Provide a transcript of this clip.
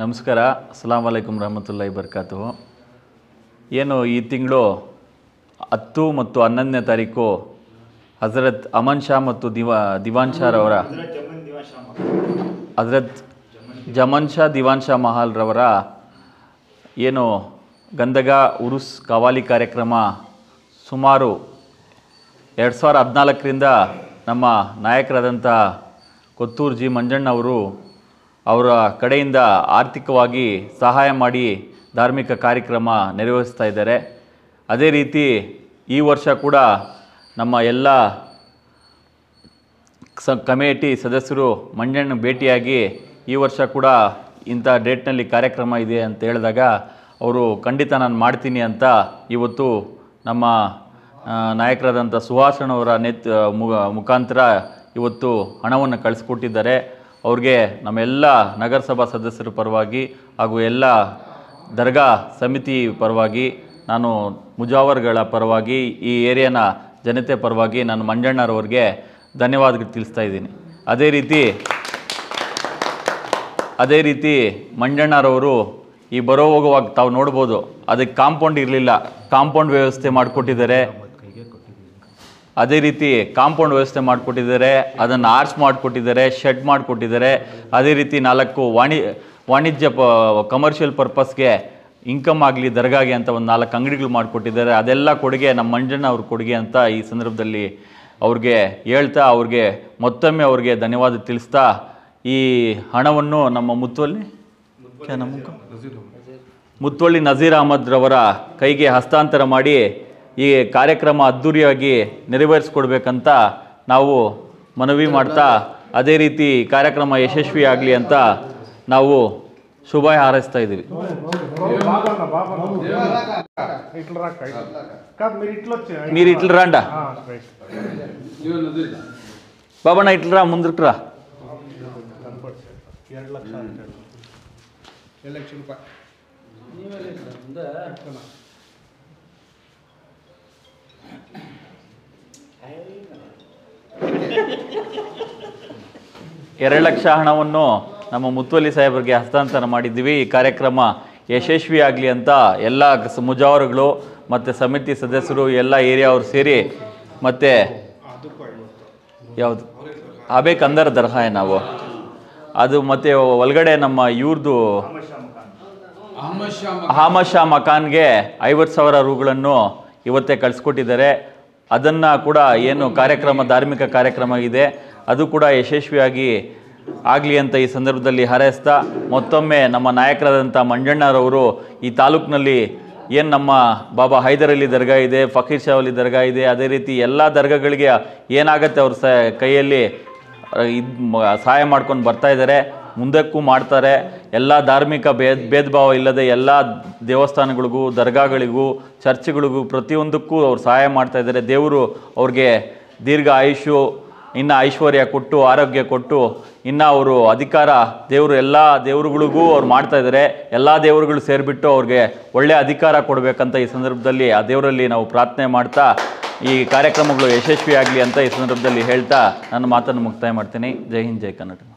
ನಮಸ್ಕಾರ ಅಸ್ಲಾಂ ವಲೈಕುಮ್ ರಹಮತುಲ್ಲಾಹಿ ಬರ್ಕಾತು ಏನು ಈ ತಿಂಗಳು ಹತ್ತು ಮತ್ತು ಹನ್ನೊಂದನೇ ತಾರೀಕು ಹಜರತ್ ಅಮನ್ ಶಾ ಮತ್ತು ದಿವಾ ದಿವಾನ್ ಶಾರವರ ಹಜರತ್ ಜಮನ್ ಶಾ ದಿವಾನ್ ಶಾ ಮಹಾಲ್ ರವರ ಏನು ಗಂಧಗ ಉರುಸ್ ಕವಾಲಿ ಕಾರ್ಯಕ್ರಮ ಸುಮಾರು ಎರಡು ಸಾವಿರ ಹದಿನಾಲ್ಕರಿಂದ ನಮ್ಮ ನಾಯಕರಾದಂಥ ಕೊತ್ತೂರು ಜಿ ಮಂಜಣ್ಣ ಅವರು ಅವರ ಕಡೆಯಿಂದ ಆರ್ಥಿಕವಾಗಿ ಸಹಾಯ ಮಾಡಿ ಧಾರ್ಮಿಕ ಕಾರ್ಯಕ್ರಮ ನೆರವೇರಿಸ್ತಾ ಇದ್ದಾರೆ ಅದೇ ರೀತಿ ಈ ವರ್ಷ ಕೂಡ ನಮ್ಮ ಎಲ್ಲ ಸ ಕಮಿಟಿ ಸದಸ್ಯರು ಮಂಜಣ್ಣ ಭೇಟಿಯಾಗಿ ಈ ವರ್ಷ ಕೂಡ ಇಂಥ ಡೇಟ್ನಲ್ಲಿ ಕಾರ್ಯಕ್ರಮ ಇದೆ ಅಂತ ಹೇಳಿದಾಗ ಅವರು ಖಂಡಿತ ನಾನು ಮಾಡ್ತೀನಿ ಅಂತ ಇವತ್ತು ನಮ್ಮ ಆ, ನಾಯಕರಾದಂಥ ಸುಹಾಸನವರ ನೇತ್ ಮು- ಮುಖಾಂತರ ಇವತ್ತು ಹಣವನ್ನು ಕಳಿಸ್ಕೊಟ್ಟಿದ್ದಾರೆ ಅವ್ರಿಗೆ ನಮ್ಮೆಲ್ಲ ನಗರಸಭಾ ಸದಸ್ಯರ ಪರವಾಗಿ ಹಾಗೂ ಎಲ್ಲ ದರ್ಗಾ ಸಮಿತಿ ಪರವಾಗಿ ನಾನು ಮುಜಾವರ್ಗಳ ಪರವಾಗಿ ಈ ಏರಿಯಾನ ಜನತೆ ಪರವಾಗಿ ನಾನು ಮಂಜಣ್ಣರವ್ರಿಗೆ ಧನ್ಯವಾದಗಳು ತಿಳಿಸ್ತಾ ಇದ್ದೀನಿ ಅದೇ ರೀತಿ ಅದೇ ರೀತಿ ಮಂಜಣ್ಣರವರು ಈ ಬರೋ ಹೋಗುವಾಗ ತಾವು ನೋಡ್ಬೋದು ಅದಕ್ಕೆ ಕಾಂಪೌಂಡ್ ಇರಲಿಲ್ಲ ಕಾಂಪೌಂಡ್ ವ್ಯವಸ್ಥೆ ಮಾಡಿಕೊಟ್ಟಿದ್ದಾರೆ ಅದೇ ರೀತಿ ಕಾಂಪೌಂಡ್ ವ್ಯವಸ್ಥೆ ಮಾಡಿಕೊಟ್ಟಿದ್ದಾರೆ ಅದನ್ನು ಆರ್ಚ್ ಮಾಡಿಕೊಟ್ಟಿದ್ದಾರೆ ಶೆಡ್ ಮಾಡಿಕೊಟ್ಟಿದ್ದಾರೆ ಅದೇ ರೀತಿ ನಾಲ್ಕು ವಾಣಿ ವಾಣಿಜ್ಯ ಪ ಕಮರ್ಷಿಯಲ್ ಪರ್ಪಸ್ಗೆ ಇನ್ಕಮ್ ಆಗಲಿ ದರ್ಗಾಗೆ ಅಂತ ಒಂದು ನಾಲ್ಕು ಅಂಗಡಿಗಳು ಮಾಡಿಕೊಟ್ಟಿದ್ದಾರೆ ಅದೆಲ್ಲ ಕೊಡುಗೆ ನಮ್ಮ ಮಂಜಣ್ಣ ಅವ್ರ ಕೊಡುಗೆ ಅಂತ ಈ ಸಂದರ್ಭದಲ್ಲಿ ಅವ್ರಿಗೆ ಹೇಳ್ತಾ ಅವ್ರಿಗೆ ಮತ್ತೊಮ್ಮೆ ಅವ್ರಿಗೆ ಧನ್ಯವಾದ ತಿಳಿಸ್ತಾ ಈ ಹಣವನ್ನು ನಮ್ಮ ಮುತ್ತುವಲ್ಲಿ ಕ್ಯಾ ನಾಮ್ ಉನ್ಕಾ? ಮುತ್ತೊಳ್ಳಿ ನಜೀರ್ ಅಹಮದ್ ರವರ ಕೈಗೆ ಹಸ್ತಾಂತರ ಮಾಡಿ ಈ ಕಾರ್ಯಕ್ರಮ ಅದ್ಧೂರಿಯಾಗಿ ನೆರವೇರಿಸ್ಕೊಡ್ಬೇಕಂತ ನಾವು ಮನವಿ ಮಾಡ್ತಾ ಅದೇ ರೀತಿ ಕಾರ್ಯಕ್ರಮ ಯಶಸ್ವಿ ಆಗಲಿ ಅಂತ ನಾವು ಶುಭ ಹಾರೈಸ್ತಾ ಇದ್ದೀವಿ బాబన్న బాబన్న ఇట్లా రాక కాదు మీరు ఇట్లా వచ్చి మీరు ఇట్లా రండా రైట్ బాబಣ್ಣ ఇట్లరా ముందుకురా కనపడి ಎರಡು ಲಕ್ಷ ಅಂತ ಹೇಳಿ ಎರಡು ಲಕ್ಷ ರೂಪಾಯಿ ಎರಡು ಲಕ್ಷ ಹಣವನ್ನು ನಮ್ಮ ಮುತ್ತುವಲ್ಲಿ ಸಾಹೇಬರಿಗೆ ಹಸ್ತಾಂತರ ಮಾಡಿದ್ದೀವಿ ಈ ಕಾರ್ಯಕ್ರಮ ಯಶಸ್ವಿ ಆಗಲಿ ಅಂತ ಎಲ್ಲ ಸ- ಮುಜಾವರುಗಳು ಮತ್ತು ಸಮಿತಿ ಸದಸ್ಯರು ಎಲ್ಲ ಏರಿಯಾ ಅವರು ಸೇರಿ ಮತ್ತು ಯಾವುದು ಆಬೇಕ್ ಅಂದರ ದರ್ಹಾಯ ನಾವು ಅದು ಮತ್ತು ಒಳಗಡೆ ನಮ್ಮ ಇವ್ರದ್ದು ಅಹಮದ್ ಶಾ ಅಹಮದ್ ಶಾ ಮಕಾನ್ಗೆ ಐವತ್ತು ಸಾವಿರ ರೂಗಳನ್ನು ಇವತ್ತೇ ಕಳಿಸ್ಕೊಟ್ಟಿದ್ದಾರೆ ಅದನ್ನು ಕೂಡ ಏನು ಕಾರ್ಯಕ್ರಮ ಧಾರ್ಮಿಕ ಕಾರ್ಯಕ್ರಮ ಇದೆ ಅದು ಕೂಡ ಯಶಸ್ವಿಯಾಗಿ ಆಗಲಿ ಅಂತ ಈ ಸಂದರ್ಭದಲ್ಲಿ ಹಾರೈಸ್ತಾ ಮತ್ತೊಮ್ಮೆ ನಮ್ಮ ನಾಯಕರಾದಂಥ ಮಂಜಣ್ಣರವರು ಈ ತಾಲೂಕಿನಲ್ಲಿ ಏನು ನಮ್ಮ ಬಾಬಾ ಹೈದರ್ ಅಲಿ ದರ್ಗಾ ಇದೆ ಫಕೀರ್ ಶಾ ಅಲಿ ದರ್ಗಾ ಇದೆ ಅದೇ ರೀತಿ ಎಲ್ಲ ದರ್ಗಾಗಳಿಗೆ ಏನಾಗತ್ತೆ ಅವ್ರ ಸ ಕೈಯಲ್ಲಿ ಇದು ಸಹಾಯ ಮಾಡ್ಕೊಂಡು ಬರ್ತಾ ಇದ್ದಾರೆ ಮುಂದಕ್ಕೂ ಮಾಡ್ತಾರೆ ಎಲ್ಲ ಧಾರ್ಮಿಕ ಭೇದ ಭೇದ ಭಾವ ಇಲ್ಲದೆ ಎಲ್ಲ ದೇವಸ್ಥಾನಗಳಿಗೂ ದರ್ಗಾಗಳಿಗೂ ಚರ್ಚ್ಗಳಿಗೂ ಪ್ರತಿಯೊಂದಕ್ಕೂ ಅವ್ರು ಸಹಾಯ ಮಾಡ್ತಾ ಇದ್ದಾರೆ ದೇವರು ಅವ್ರಿಗೆ ದೀರ್ಘ ಆಯುಷು ಇನ್ನು ಐಶ್ವರ್ಯ ಕೊಟ್ಟು ಆರೋಗ್ಯ ಕೊಟ್ಟು ಇನ್ನು ಅವರು ಅಧಿಕಾರ ದೇವರು ಎಲ್ಲ ದೇವರುಗಳಿಗೂ ಅವ್ರು ಮಾಡ್ತಾ ಇದ್ದಾರೆ ಎಲ್ಲ ದೇವರುಗಳು ಸೇರಿಬಿಟ್ಟು ಅವ್ರಿಗೆ ಒಳ್ಳೆಯ ಅಧಿಕಾರ ಕೊಡಬೇಕಂತ ಈ ಸಂದರ್ಭದಲ್ಲಿ ಆ ದೇವರಲ್ಲಿ ನಾವು ಪ್ರಾರ್ಥನೆ ಮಾಡ್ತಾ ಈ ಕಾರ್ಯಕ್ರಮಗಳು ಯಶಸ್ವಿ ಆಗಲಿ ಅಂತ ಈ ಸಂದರ್ಭದಲ್ಲಿ ಹೇಳ್ತಾ ನನ್ನ ಮಾತನ್ನು ಮುಕ್ತಾಯ ಮಾಡ್ತೀನಿ ಜೈ ಹಿಂದ್ ಜೈ ಕನ್ನಡ